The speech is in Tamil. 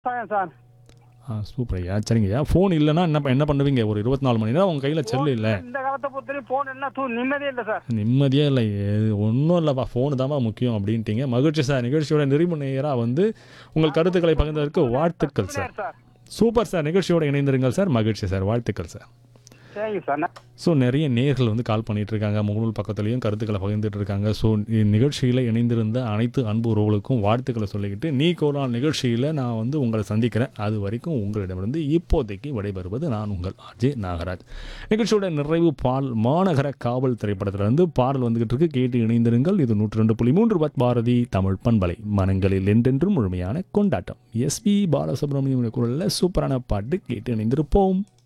விவசாயம் சார் ஆ சூப்பர் ஐயா சரிங்க ஐயா ஃபோன் இல்லைன்னா என்ன ப- என்ன பண்ணுவீங்க ஒரு இருபத்தி நாலு மணி நேரம் உங்கள் கையில் செல்லு இல்லை இந்த காலத்தை பொறுத்தவரைக்கும் போன் என்ன தூ நிம்மதியே இல்லை சார் நிம்மதியே இல்லை ஒன்றும் இல்லைப்பா ஃபோனு தான்ப்பா முக்கியம் அப்படின்ட்டீங்க மகிழ்ச்சி சார் நிகழ்ச்சியோட நிறைவு நேயராக வந்து உங்கள் கருத்துக்களை பகிர்ந்ததற்கு வாழ்த்துக்கள் சார் சார் சூப்பர் சார் நிகழ்ச்சியோட இணைந்திருங்கள் சார் மகிழ்ச்சி சார் வாழ்த்துக்கள் சார் சரிங்க சார் ஸோ நிறைய நேர்கள் வந்து கால் பண்ணிட்டு இருக்காங்க முகநூல் பக்கத்துலேயும் கருத்துக்களை பகிர்ந்துட்டு இருக்காங்க ஸோ நிகழ்ச்சியில் இணைந்திருந்த அனைத்து அன்பு உறவுகளுக்கும் வாழ்த்துக்களை சொல்லிக்கிட்டு நீ கோரால் நிகழ்ச்சியில் நான் வந்து உங்களை சந்திக்கிறேன் அது வரைக்கும் உங்களிடமிருந்து இப்போதைக்கு விடைபெறுவது நான் உங்கள் அஜய் நாகராஜ் நிகழ்ச்சியோட நிறைவு பால் மாநகர காவல் திரைப்படத்திலிருந்து பாடல் வந்துகிட்டு இருக்கு கேட்டு இணைந்திருங்கள் இது நூற்றி ரெண்டு புள்ளி மூன்று பத் பாரதி தமிழ் பண்பலை மனங்களில் என்றென்றும் முழுமையான கொண்டாட்டம் எஸ்பி பாலசுப்ரமணியம் குரலில் சூப்பரான பாட்டு கேட்டு இணைந்திருப்போம்